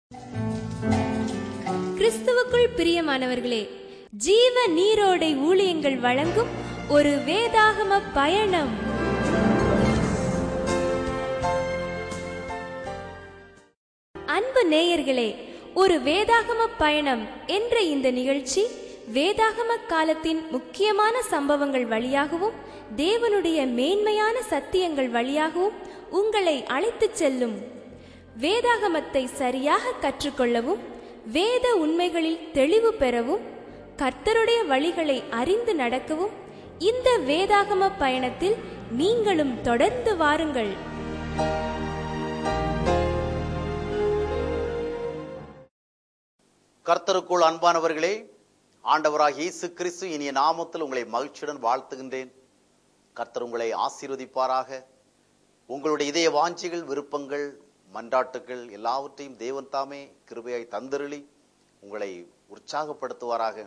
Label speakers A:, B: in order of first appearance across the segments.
A: கிறிஸ்துவுக்குள் பிரியமானவர்களே ஜீவ நீரோடை ஊழியங்கள் வழங்கும் ஒரு வேதாகம பயணம் அன்பு நேயர்களே ஒரு வேதாகம பயணம் என்ற இந்த நிகழ்ச்சி வேதாகம காலத்தின் முக்கியமான சம்பவங்கள் வழியாகவும் தேவனுடைய மேன்மையான சத்தியங்கள் வழியாகவும் உங்களை அழைத்துச் செல்லும் வேதாகமத்தை சரியாக கற்றுக்கொள்ளவும் வேத உண்மைகளில் தெளிவு பெறவும் கர்த்தருடைய வழிகளை அறிந்து நடக்கவும் இந்த வேதாகம பயணத்தில் நீங்களும் தொடர்ந்து வாருங்கள்
B: கர்த்தருக்குள் அன்பானவர்களே ஆண்டவராக இயேசு கிறிஸ்து இனிய நாமத்தில் உங்களை மகிழ்ச்சியுடன் வாழ்த்துகின்றேன் கர்த்தர் உங்களை ஆசீர்வதிப்பாராக உங்களுடைய இதய வாஞ்சிகள் விருப்பங்கள் மன்றாட்டுகள் எல்லாவற்றையும் தேவன் தாமே கிருபையாய் தந்தருளி உங்களை உற்சாகப்படுத்துவாராக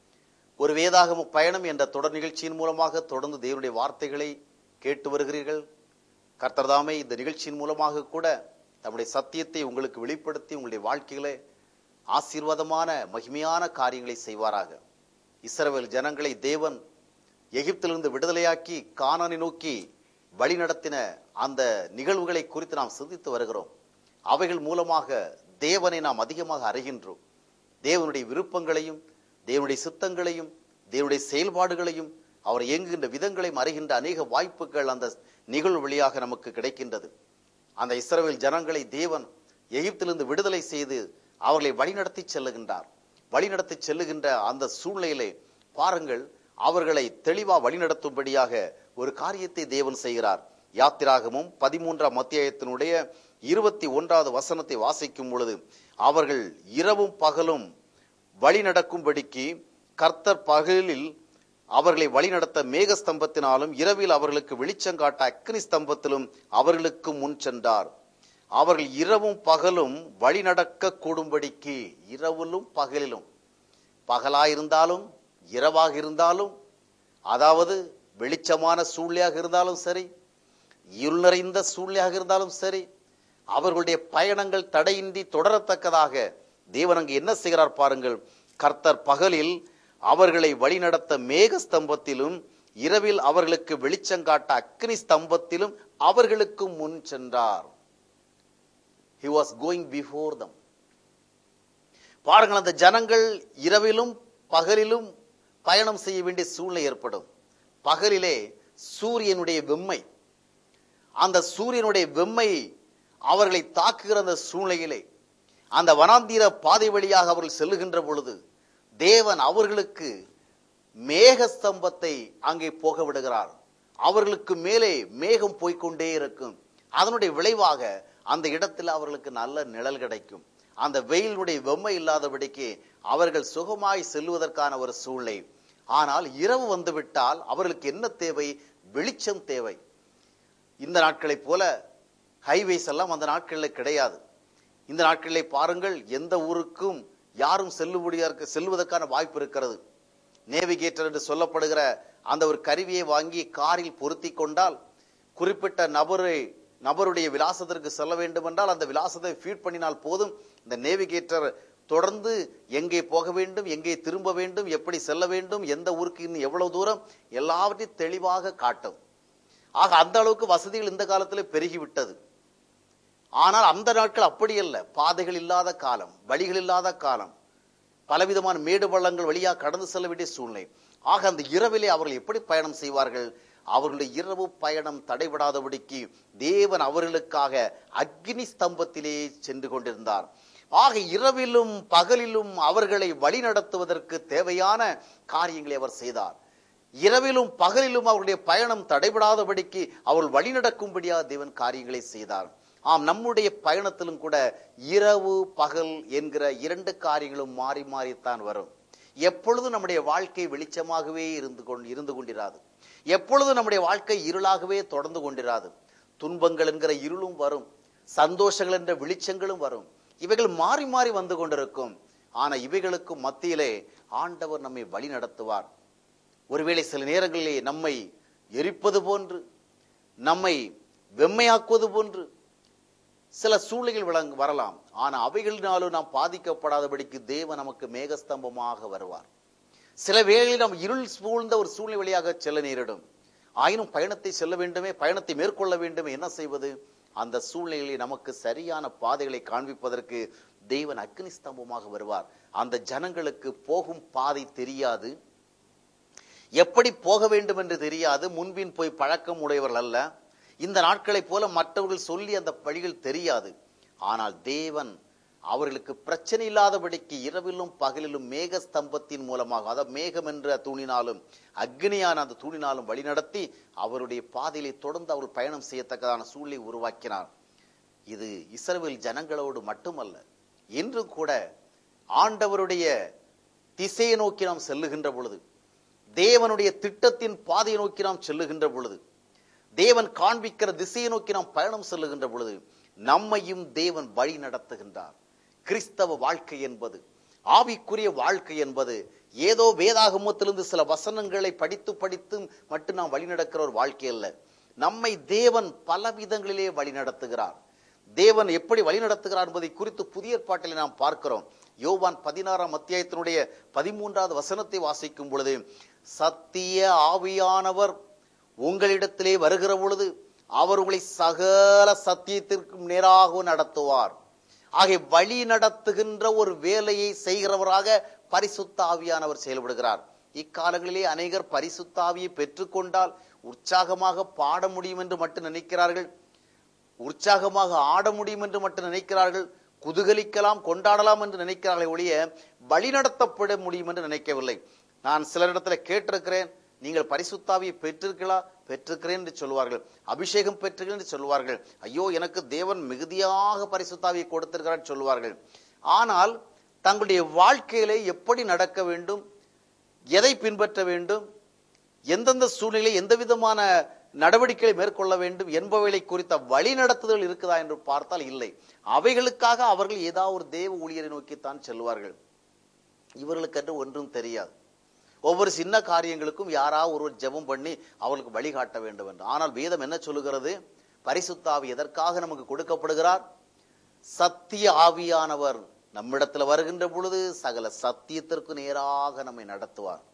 B: ஒரு வேதாகம பயணம் என்ற தொடர் நிகழ்ச்சியின் மூலமாக தொடர்ந்து தேவனுடைய வார்த்தைகளை கேட்டு வருகிறீர்கள் கர்த்தர் தாமே இந்த நிகழ்ச்சியின் மூலமாக கூட தம்முடைய சத்தியத்தை உங்களுக்கு வெளிப்படுத்தி உங்களுடைய வாழ்க்கைகளை ஆசீர்வாதமான மகிமையான காரியங்களை செய்வாராக இஸ்ரவேல் ஜனங்களை தேவன் எகிப்திலிருந்து விடுதலையாக்கி கானானை நோக்கி வழி நடத்தின அந்த நிகழ்வுகளை குறித்து நாம் சிந்தித்து வருகிறோம் அவைகள் மூலமாக தேவனை நாம் அதிகமாக அறிகின்றோம் தேவனுடைய விருப்பங்களையும் தேவனுடைய சித்தங்களையும் தேவனுடைய செயல்பாடுகளையும் அவர் இயங்குகின்ற விதங்களையும் அறிகின்ற அநேக வாய்ப்புகள் அந்த நிகழ்வு வழியாக நமக்கு கிடைக்கின்றது அந்த இஸ்ரவேல் ஜனங்களை தேவன் எகிப்திலிருந்து விடுதலை செய்து அவர்களை வழிநடத்தி செல்லுகின்றார் வழிநடத்தி செல்லுகின்ற அந்த சூழ்நிலையிலே பாருங்கள் அவர்களை தெளிவா வழிநடத்தும்படியாக ஒரு காரியத்தை தேவன் செய்கிறார் யாத்திராகமும் பதிமூன்றாம் அத்தியாயத்தினுடைய இருபத்தி ஒன்றாவது வசனத்தை வாசிக்கும் பொழுது அவர்கள் இரவும் பகலும் வழி நடக்கும்படிக்கு கர்த்தர் பகலில் அவர்களை வழிநடத்த மேகஸ்தம்பத்தினாலும் இரவில் அவர்களுக்கு வெளிச்சங்காட்ட அக்னி ஸ்தம்பத்திலும் அவர்களுக்கு முன் சென்றார் அவர்கள் இரவும் பகலும் வழி நடக்க கூடும்படிக்கு இரவிலும் பகலிலும் பகலாயிருந்தாலும் இரவாக இருந்தாலும் அதாவது வெளிச்சமான சூழ்நிலையாக இருந்தாலும் சரி இருள் நிறைந்த சூழ்நிலையாக இருந்தாலும் சரி அவர்களுடைய பயணங்கள் தடையின்றி தொடரத்தக்கதாக தேவன் அங்கு என்ன செய்கிறார் பாருங்கள் கர்த்தர் பகலில் அவர்களை வழிநடத்த மேக ஸ்தம்பத்திலும் இரவில் அவர்களுக்கு வெளிச்சங்காட்ட அக்னி ஸ்தம்பத்திலும் அவர்களுக்கு முன் சென்றார் he was going before them பாருங்கள் அந்த ஜனங்கள் இரவிலும் பகலிலும் பயணம் செய்ய வேண்டிய சூழ்நிலை ஏற்படும் பகலிலே சூரியனுடைய வெம்மை அந்த சூரியனுடைய வெம்மை அவர்களை தாக்குகிற அந்த சூழ்நிலையிலே அந்த வனாந்தீர பாதை வழியாக அவர்கள் செல்லுகின்ற பொழுது தேவன் அவர்களுக்கு மேகஸ்தம்பத்தை அங்கே போக விடுகிறார் அவர்களுக்கு மேலே மேகம் போய்க்கொண்டே இருக்கும் அதனுடைய விளைவாக அந்த இடத்தில் அவர்களுக்கு நல்ல நிழல் கிடைக்கும் அந்த வெயிலுடைய வெம்மை இல்லாதபடிக்கு அவர்கள் சுகமாய் செல்வதற்கான ஒரு சூழ்நிலை ஆனால் இரவு வந்துவிட்டால் அவர்களுக்கு என்ன தேவை வெளிச்சம் தேவை இந்த நாட்களைப் போல ஹைவேஸ் எல்லாம் அந்த நாட்களில் கிடையாது இந்த நாட்களிலே பாருங்கள் எந்த ஊருக்கும் யாரும் செல்லுபடியாக செல்வதற்கான வாய்ப்பு இருக்கிறது நேவிகேட்டர் என்று சொல்லப்படுகிற அந்த ஒரு கருவியை வாங்கி காரில் பொருத்தி கொண்டால் குறிப்பிட்ட நபரை நபருடைய விலாசத்திற்கு செல்ல வேண்டும் என்றால் அந்த விலாசத்தை ஃபீட் பண்ணினால் போதும் இந்த நேவிகேட்டர் தொடர்ந்து எங்கே போக வேண்டும் எங்கே திரும்ப வேண்டும் எப்படி செல்ல வேண்டும் எந்த ஊருக்கு இன்னும் எவ்வளவு தூரம் எல்லாவற்றையும் தெளிவாக காட்டும் ஆக அந்த அளவுக்கு வசதிகள் இந்த காலத்தில் பெருகிவிட்டது ஆனால் அந்த நாட்கள் அப்படி அல்ல பாதைகள் இல்லாத காலம் வழிகள் இல்லாத காலம் பலவிதமான மேடு பள்ளங்கள் வழியாக கடந்து செல்ல வேண்டிய சூழ்நிலை ஆக அந்த இரவிலே அவர்கள் எப்படி பயணம் செய்வார்கள் அவர்களுடைய இரவு பயணம் தடைபடாதபடிக்கு தேவன் அவர்களுக்காக அக்னி ஸ்தம்பத்திலே சென்று கொண்டிருந்தார் ஆக இரவிலும் பகலிலும் அவர்களை வழிநடத்துவதற்கு தேவையான காரியங்களை அவர் செய்தார் இரவிலும் பகலிலும் அவருடைய பயணம் தடைபடாதபடிக்கு அவர்கள் வழிநடக்கும்படியாக தேவன் காரியங்களை செய்தார் ஆம் நம்முடைய பயணத்திலும் கூட இரவு பகல் என்கிற இரண்டு காரியங்களும் மாறி மாறித்தான் வரும் எப்பொழுதும் நம்முடைய வாழ்க்கை வெளிச்சமாகவே இருந்து கொண்டு இருந்து கொண்டிராது எப்பொழுதும் நம்முடைய வாழ்க்கை இருளாகவே தொடர்ந்து கொண்டிராது துன்பங்கள் என்கிற இருளும் வரும் சந்தோஷங்கள் என்ற வெளிச்சங்களும் வரும் இவைகள் மாறி மாறி வந்து கொண்டிருக்கும் ஆனா இவைகளுக்கு மத்தியிலே ஆண்டவர் நம்மை வழி நடத்துவார் ஒருவேளை சில நேரங்களிலே நம்மை எரிப்பது போன்று நம்மை வெம்மையாக்குவது போன்று சில சூழ்நிலைகள் விளங்க வரலாம் ஆனா அவைகளினாலும் நாம் பாதிக்கப்படாதபடிக்கு தேவன் நமக்கு மேகஸ்தம்பமாக வருவார் சில வேளைகளில் நாம் இருள் சூழ்ந்த ஒரு சூழ்நிலை வழியாக செல்ல நேரிடும் ஆயினும் பயணத்தை செல்ல வேண்டுமே பயணத்தை மேற்கொள்ள வேண்டுமே என்ன செய்வது அந்த சூழ்நிலையில் நமக்கு சரியான பாதைகளை காண்பிப்பதற்கு தேவன் அக்னி ஸ்தம்பமாக வருவார் அந்த ஜனங்களுக்கு போகும் பாதை தெரியாது எப்படி போக வேண்டும் என்று தெரியாது முன்பின் போய் பழக்கம் உடையவர்கள் அல்ல இந்த நாட்களைப் போல மற்றவர்கள் சொல்லி அந்த வழிகள் தெரியாது ஆனால் தேவன் அவர்களுக்கு பிரச்சனை இல்லாதபடிக்கு இரவிலும் பகலிலும் மேக ஸ்தம்பத்தின் மூலமாக அதாவது மேகம் என்ற தூணினாலும் அக்னியான அந்த தூணினாலும் வழிநடத்தி அவருடைய பாதையிலே தொடர்ந்து அவர்கள் பயணம் செய்யத்தக்கதான சூழ்நிலை உருவாக்கினார் இது இஸ்ரவேல் ஜனங்களோடு மட்டுமல்ல இன்றும் கூட ஆண்டவருடைய திசையை நோக்கி நாம் செல்லுகின்ற பொழுது தேவனுடைய திட்டத்தின் பாதையை நோக்கி நாம் செல்லுகின்ற பொழுது தேவன் காண்பிக்கிற திசையை நோக்கி நாம் பயணம் செல்லுகின்ற பொழுது நம்மையும் தேவன் வழி நடத்துகின்றார் கிறிஸ்தவ வாழ்க்கை என்பது ஆவிக்குரிய வாழ்க்கை என்பது ஏதோ வேதாகமத்திலிருந்து சில வசனங்களை படித்து படித்து மட்டும் நாம் வழி நடக்கிற ஒரு வாழ்க்கை அல்ல நம்மை தேவன் பல விதங்களிலே வழி நடத்துகிறார் தேவன் எப்படி வழி நடத்துகிறார் என்பதை குறித்து புதிய ஏற்பாட்டில் நாம் பார்க்கிறோம் யோவான் பதினாறாம் அத்தியாயத்தினுடைய பதிமூன்றாவது வசனத்தை வாசிக்கும் பொழுது சத்திய ஆவியானவர் உங்களிடத்திலே வருகிற பொழுது அவர் உங்களை சகல சத்தியத்திற்கும் நேராக நடத்துவார் ஆகிய வழி நடத்துகின்ற ஒரு வேலையை செய்கிறவராக பரிசுத்த ஆவியானவர் செயல்படுகிறார் இக்காலங்களிலே அநேகர் பரிசுத்த ஆவியை பெற்றுக்கொண்டால் உற்சாகமாக பாட முடியும் என்று மட்டும் நினைக்கிறார்கள் உற்சாகமாக ஆட முடியும் என்று மட்டும் நினைக்கிறார்கள் குதூகலிக்கலாம் கொண்டாடலாம் என்று நினைக்கிறார்களே ஒழிய வழிநடத்தப்பட முடியும் என்று நினைக்கவில்லை நான் சிலரிடத்துல கேட்டிருக்கிறேன் நீங்கள் பரிசுத்தாவியை பெற்றிருக்கிறா பெற்றிருக்கிறேன் என்று சொல்வார்கள் அபிஷேகம் பெற்றிருக்கிறேன் என்று சொல்வார்கள் ஐயோ எனக்கு தேவன் மிகுதியாக பரிசுத்தாவியை கொடுத்திருக்கிறார் சொல்வார்கள் ஆனால் தங்களுடைய வாழ்க்கையிலே எப்படி நடக்க வேண்டும் எதை பின்பற்ற வேண்டும் எந்தெந்த சூழ்நிலை எந்த விதமான நடவடிக்கைகளை மேற்கொள்ள வேண்டும் என்பவைகளை குறித்த வழிநடத்துதல் இருக்குதா என்று பார்த்தால் இல்லை அவைகளுக்காக அவர்கள் ஏதாவது ஒரு தேவ ஊழியரை நோக்கித்தான் செல்வார்கள் இவர்களுக்கென்று ஒன்றும் தெரியாது ஒவ்வொரு சின்ன காரியங்களுக்கும் யாராவது ஒருவர் ஜெபம் பண்ணி அவர்களுக்கு வழிகாட்ட வேண்டும் என்று ஆனால் வேதம் என்ன சொல்லுகிறது பரிசுத்தாவி எதற்காக நமக்கு கொடுக்கப்படுகிறார் சத்திய ஆவியானவர் நம்மிடத்துல வருகின்ற பொழுது சகல சத்தியத்திற்கு நேராக நம்மை நடத்துவார்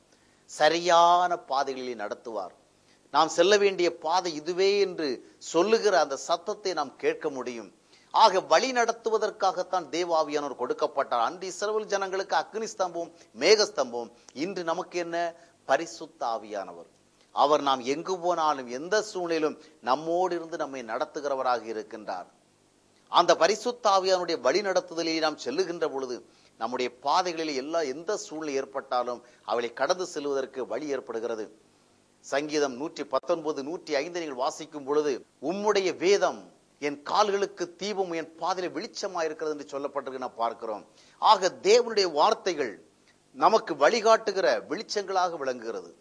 B: சரியான பாதைகளில் நடத்துவார் நாம் செல்ல வேண்டிய பாதை இதுவே என்று சொல்லுகிற அந்த சத்தத்தை நாம் கேட்க முடியும் ஆக வழி நடத்துவதற்காகத்தான் தேவாவியானவர் கொடுக்கப்பட்டார் அன்று இஸ்ரவேல் ஜனங்களுக்கு அக்னி ஸ்தம்பம் மேக ஸ்தம்பம் இன்று நமக்கு என்ன பரிசுத்த ஆவியானவர் அவர் நாம் எங்கு போனாலும் எந்த சூழ்நிலையிலும் நம்மோடு இருந்து நம்மை நடத்துகிறவராக இருக்கின்றார் அந்த பரிசுத்த ஆவியானுடைய வழி நடத்துதலில் நாம் செல்லுகின்ற பொழுது நம்முடைய பாதைகளில் எல்லா எந்த சூழ்நிலை ஏற்பட்டாலும் அவளை கடந்து செல்வதற்கு வழி ஏற்படுகிறது சங்கீதம் நூற்றி பத்தொன்பது நூற்றி ஐந்து நீங்கள் வாசிக்கும் பொழுது உம்முடைய வேதம் என் கால்களுக்கு தீபம் என் பாதையில வெளிச்சமா இருக்கிறது என்று சொல்லப்பட்டிருக்கு நான் பார்க்கிறோம் ஆக தேவனுடைய வார்த்தைகள் நமக்கு வழிகாட்டுகிற வெளிச்சங்களாக விளங்குகிறது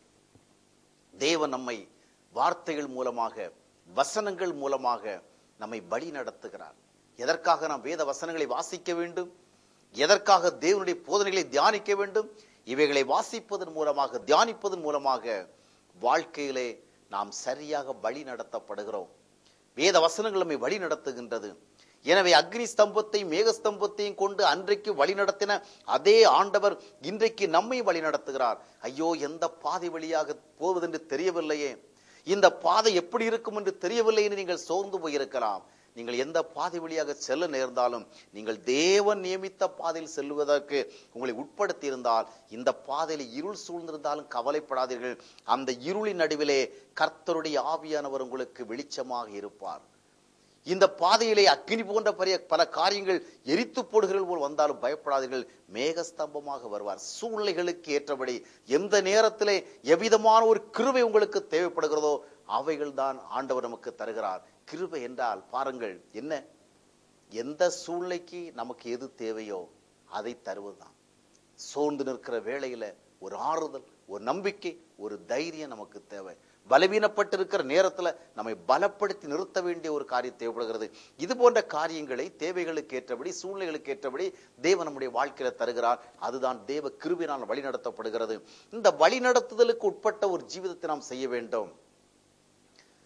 B: தேவன் நம்மை வார்த்தைகள் மூலமாக வசனங்கள் மூலமாக நம்மை வழி நடத்துகிறார் எதற்காக நாம் வேத வசனங்களை வாசிக்க வேண்டும் எதற்காக தேவனுடைய போதனைகளை தியானிக்க வேண்டும் இவைகளை வாசிப்பதன் மூலமாக தியானிப்பதன் மூலமாக வாழ்க்கையிலே நாம் சரியாக வழி நடத்தப்படுகிறோம் வேத வசனங்கள் நம்மை வழி நடத்துகின்றது எனவே அக்னி ஸ்தம்பத்தையும் மேக ஸ்தம்பத்தையும் கொண்டு அன்றைக்கு வழி நடத்தின அதே ஆண்டவர் இன்றைக்கு நம்மை வழி நடத்துகிறார் ஐயோ எந்த பாதை வழியாக போவதென்று தெரியவில்லையே இந்த பாதை எப்படி இருக்கும் என்று தெரியவில்லை என்று நீங்கள் சோர்ந்து போயிருக்கலாம் நீங்கள் எந்த பாதை வழியாக செல்ல நேர்ந்தாலும் நீங்கள் தேவன் நியமித்த பாதையில் செல்வதற்கு உங்களை உட்படுத்தி இருந்தால் இந்த பாதையில் இருள் சூழ்ந்திருந்தாலும் கவலைப்படாதீர்கள் அந்த இருளின் நடுவிலே கர்த்தருடைய ஆவியானவர் உங்களுக்கு வெளிச்சமாக இருப்பார் இந்த பாதையிலே அக்கினி போன்ற பெரிய பல காரியங்கள் எரித்து போடுகிறது போல் வந்தாலும் பயப்படாதீர்கள் மேகஸ்தம்பமாக வருவார் சூழ்நிலைகளுக்கு ஏற்றபடி எந்த நேரத்திலே எவ்விதமான ஒரு கிருபை உங்களுக்கு தேவைப்படுகிறதோ அவைகள் தான் ஆண்டவர் நமக்கு தருகிறார் கிருபை என்றால் பாருங்கள் என்ன எந்த சூழ்நிலைக்கு நமக்கு எது தேவையோ அதை தருவதுதான் சோர்ந்து நிற்கிற வேளையில ஒரு ஆறுதல் ஒரு நம்பிக்கை ஒரு தைரியம் நமக்கு தேவை பலவீனப்பட்டிருக்கிற நேரத்துல நம்மை பலப்படுத்தி நிறுத்த வேண்டிய ஒரு காரியம் தேவைப்படுகிறது இது போன்ற காரியங்களை தேவைகளுக்கு ஏற்றபடி சூழ்நிலைகளுக்கு ஏற்றபடி தேவன் நம்முடைய வாழ்க்கையில தருகிறார் அதுதான் தேவ கிருபினால் வழி நடத்தப்படுகிறது இந்த வழி நடத்துதலுக்கு உட்பட்ட ஒரு ஜீவிதத்தை நாம் செய்ய வேண்டும்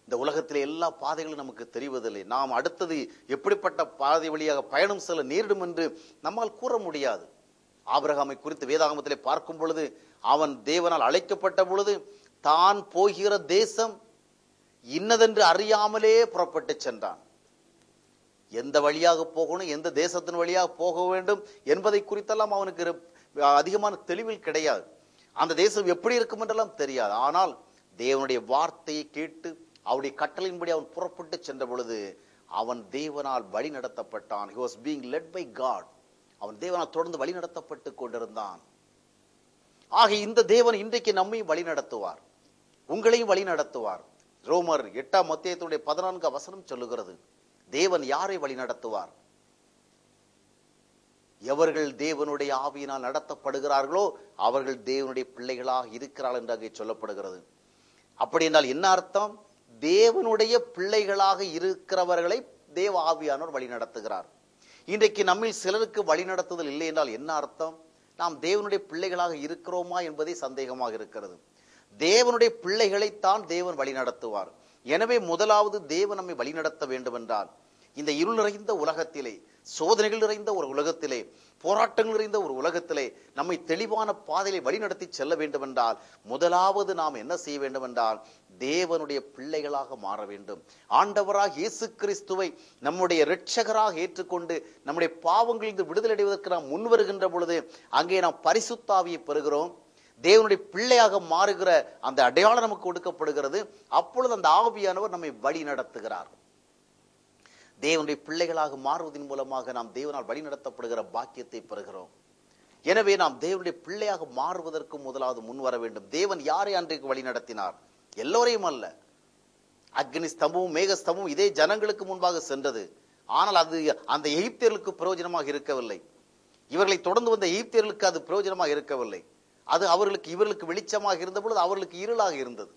B: இந்த உலகத்திலே எல்லா பாதைகளும் நமக்கு தெரிவதில்லை நாம் அடுத்தது எப்படிப்பட்ட பாதை வழியாக பயணம் செல்ல நேரிடும் என்று நம்மால் கூற முடியாது ஆபிரகாமை குறித்து வேதாகமத்திலே பார்க்கும் பொழுது அவன் தேவனால் அழைக்கப்பட்ட பொழுது தான் போகிற தேசம் இன்னதென்று அறியாமலே புறப்பட்டு சென்றான் எந்த வழியாக போகணும் எந்த தேசத்தின் வழியாக போக வேண்டும் என்பதை குறித்தெல்லாம் அவனுக்கு இரு- அதிகமான தெளிவில் கிடையாது அந்த தேசம் எப்படி இருக்கும் என்றெல்லாம் தெரியாது ஆனால் தேவனுடைய வார்த்தையை கேட்டு அவருடைய கட்டளையின்படி அவன் புறப்பட்டு சென்ற பொழுது அவன் தேவனால் வழி நடத்தப்பட்டான் he was being led by god அவன் தேவனால் தொடர்ந்து வழி நடத்தப்பட்டு கொண்டிருந்தான் ஆக இந்த தேவன் இன்றைக்கு நம்மையும் வழி நடத்துவார் உங்களையும் வழி நடத்துவார் ரோமர் எட்டாம் மத்தியத்துடைய பதினான்கு வசனம் சொல்லுகிறது தேவன் யாரை வழி நடத்துவார் எவர்கள் தேவனுடைய ஆவியினால் நடத்தப்படுகிறார்களோ அவர்கள் தேவனுடைய பிள்ளைகளாக இருக்கிறார்கள் என்று அங்கே சொல்லப்படுகிறது அப்படி என்றால் என்ன அர்த்தம் தேவனுடைய பிள்ளைகளாக இருக்கிறவர்களை தேவ ஆவியானவர் வழி நடத்துகிறார் இன்றைக்கு நம்மில் சிலருக்கு வழி நடத்துதல் இல்லை என்றால் என்ன அர்த்தம் நாம் தேவனுடைய பிள்ளைகளாக இருக்கிறோமா என்பதே சந்தேகமாக இருக்கிறது தேவனுடைய பிள்ளைகளைத்தான் தேவன் வழி நடத்துவார் எனவே முதலாவது தேவன் நம்மை வழிநடத்த வேண்டும் என்றால் இந்த இருள் நிறைந்த உலகத்திலே சோதனைகள் நிறைந்த ஒரு உலகத்திலே போராட்டங்கள் நிறைந்த ஒரு உலகத்திலே நம்மை தெளிவான பாதையிலே வழிநடத்தி செல்ல வேண்டும் என்றால் முதலாவது நாம் என்ன செய்ய வேண்டும் என்றால் தேவனுடைய பிள்ளைகளாக மாற வேண்டும் ஆண்டவராக இயேசு கிறிஸ்துவை நம்முடைய இரட்சகராக ஏற்றுக்கொண்டு நம்முடைய பாவங்களிலிருந்து விடுதலை அடைவதற்கு நாம் முன் வருகின்ற பொழுது அங்கே நாம் பரிசுத்தாவியை பெறுகிறோம் தேவனுடைய பிள்ளையாக மாறுகிற அந்த அடையாளம் நமக்கு கொடுக்கப்படுகிறது அப்பொழுது அந்த ஆவியானவர் நம்மை வழி நடத்துகிறார் தேவனுடைய பிள்ளைகளாக மாறுவதன் மூலமாக நாம் தேவனால் வழி நடத்தப்படுகிற பாக்கியத்தை பெறுகிறோம் எனவே நாம் தேவனுடைய பிள்ளையாக மாறுவதற்கு முதலாவது முன் வர வேண்டும் தேவன் யாரை அன்றைக்கு வழி நடத்தினார் எல்லோரையும் அல்ல அக்னி ஸ்தம்பமும் மேக ஸ்தம்பமும் இதே ஜனங்களுக்கு முன்பாக சென்றது ஆனால் அது அந்த எகிப்தியர்களுக்கு பிரயோஜனமாக இருக்கவில்லை இவர்களை தொடர்ந்து வந்த எகிப்தியர்களுக்கு அது பிரயோஜனமாக இருக்கவில்லை அது அவர்களுக்கு இவர்களுக்கு வெளிச்சமாக இருந்த பொழுது அவர்களுக்கு இருளாக இருந்தது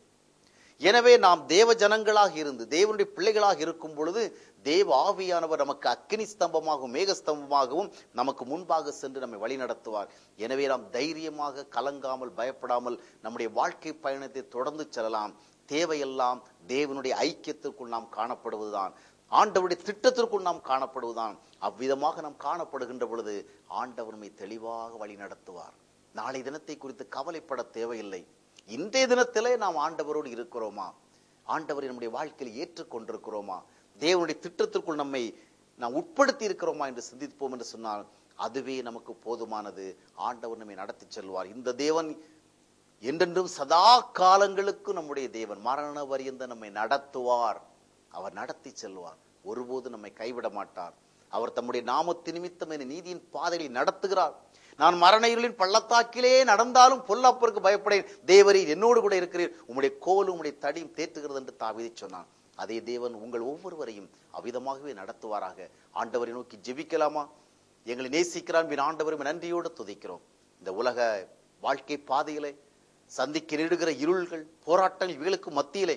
B: எனவே நாம் தேவ ஜனங்களாக இருந்து தேவனுடைய பிள்ளைகளாக இருக்கும் பொழுது தேவ ஆவியானவர் நமக்கு அக்கினி ஸ்தம்பமாகவும் மேக ஸ்தம்பமாகவும் நமக்கு முன்பாக சென்று நம்மை வழி நடத்துவார் எனவே நாம் தைரியமாக கலங்காமல் பயப்படாமல் நம்முடைய வாழ்க்கை பயணத்தை தொடர்ந்து செல்லலாம் தேவையெல்லாம் தேவனுடைய ஐக்கியத்திற்குள் நாம் காணப்படுவதுதான் ஆண்டவருடைய திட்டத்திற்குள் நாம் காணப்படுவதுதான் அவ்விதமாக நாம் காணப்படுகின்ற பொழுது ஆண்டவர் நம்மை தெளிவாக வழி நடத்துவார் நாளை தினத்தை குறித்து கவலைப்பட தேவையில்லை இன்றைய தினத்திலே நாம் ஆண்டவரோடு இருக்கிறோமா ஆண்டவரை நம்முடைய வாழ்க்கையில் ஏற்றுக்கொண்டிருக்கிறோமா தேவனுடைய திட்டத்திற்குள் நம்மை நாம் உட்படுத்தி இருக்கிறோமா என்று சிந்திப்போம் என்று சொன்னால் அதுவே நமக்கு போதுமானது ஆண்டவர் நம்மை நடத்தி செல்வார் இந்த தேவன் என்றென்றும் சதா காலங்களுக்கு நம்முடைய தேவன் மரண வரியந்த நம்மை நடத்துவார் அவர் நடத்தி செல்வார் ஒருபோது நம்மை கைவிட மாட்டார் அவர் தம்முடைய நாமத்து நிமித்தம் என்னை நீதியின் பாதையில் நடத்துகிறார் நான் மரண இருளின் பள்ளத்தாக்கிலே நடந்தாலும் பொல்லாப்பருக்கு பயப்படேன் தேவரீர் என்னோடு கூட இருக்கிறீர் உம்முடைய கோலும் உம்முடைய தடியும் தேற்றுகிறது என்று தாவிதி சொன்னான் அதே தேவன் உங்கள் ஒவ்வொருவரையும் அவ்விதமாகவே நடத்துவாராக ஆண்டவரை நோக்கி ஜெபிக்கலாமா எங்களை நேசிக்கிறான் பின் ஆண்டவரும் நன்றியோடு துதிக்கிறோம் இந்த உலக வாழ்க்கை பாதையிலே சந்திக்க நேடுகிற இருள்கள் போராட்டங்கள் இவைகளுக்கு மத்தியிலே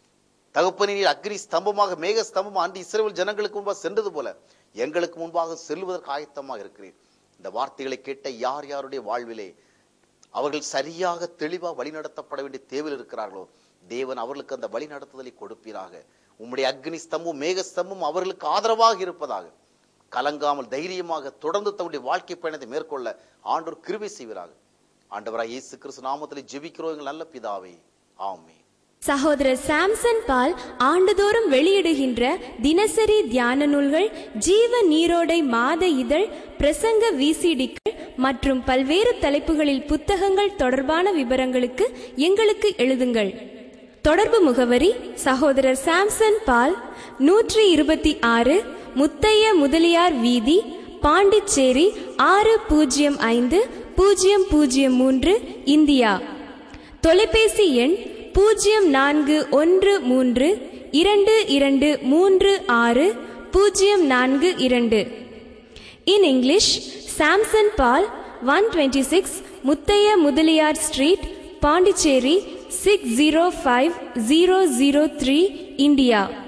B: தகப்பனே நீர் அக்னி ஸ்தம்பமாக மேக ஸ்தம்பமாக அன்று இஸ்ரேல் ஜனங்களுக்கு முன்பாக சென்றது போல எங்களுக்கு முன்பாக செல்வதற்கு ஆயத்தமாக இருக்கிறீர் இந்த வார்த்தைகளை கேட்ட யார் யாருடைய வாழ்விலே அவர்கள் சரியாக தெளிவாக வழிநடத்தப்பட வேண்டிய தேவையில் இருக்கிறார்களோ தேவன் அவர்களுக்கு அந்த வழி நடத்துதலை கொடுப்பீராக உம்முடைய அக்னி ஸ்தம்பம் மேக ஸ்தம்பம் அவர்களுக்கு ஆதரவாக இருப்பதாக கலங்காமல் தைரியமாக தொடர்ந்து தன்னுடைய வாழ்க்கை பயணத்தை மேற்கொள்ள ஆண்டோர் கிருபை செய்வீராக ஆண்டவராக இயேசு கிறிஸ்து நாமத்தில் ஜெபிக்கிறோம் எங்கள் நல்ல பிதாவே ஆமென்
A: சகோதரர் சாம்சன் பால் ஆண்டுதோறும் வெளியிடுகின்ற தினசரி தியான நூல்கள் ஜீவ நீரோடை மாத இதழ் பிரசங்க விசிடிக்கள் மற்றும் பல்வேறு தலைப்புகளில் புத்தகங்கள் தொடர்பான விவரங்களுக்கு எங்களுக்கு எழுதுங்கள் தொடர்பு முகவரி சகோதரர் சாம்சன் பால் நூற்றி இருபத்தி ஆறு முத்தைய முதலியார் வீதி பாண்டிச்சேரி ஆறு பூஜ்ஜியம் ஐந்து பூஜ்ஜியம் பூஜ்ஜியம் மூன்று இந்தியா தொலைபேசி எண் பூஜ்ஜியம் நான்கு ஒன்று மூன்று இரண்டு இரண்டு மூன்று ஆறு பூஜ்ஜியம் நான்கு இரண்டு in English Samson Paul one twenty six Muthaiya Mudaliar street Pondicherry six zero five zero zero three India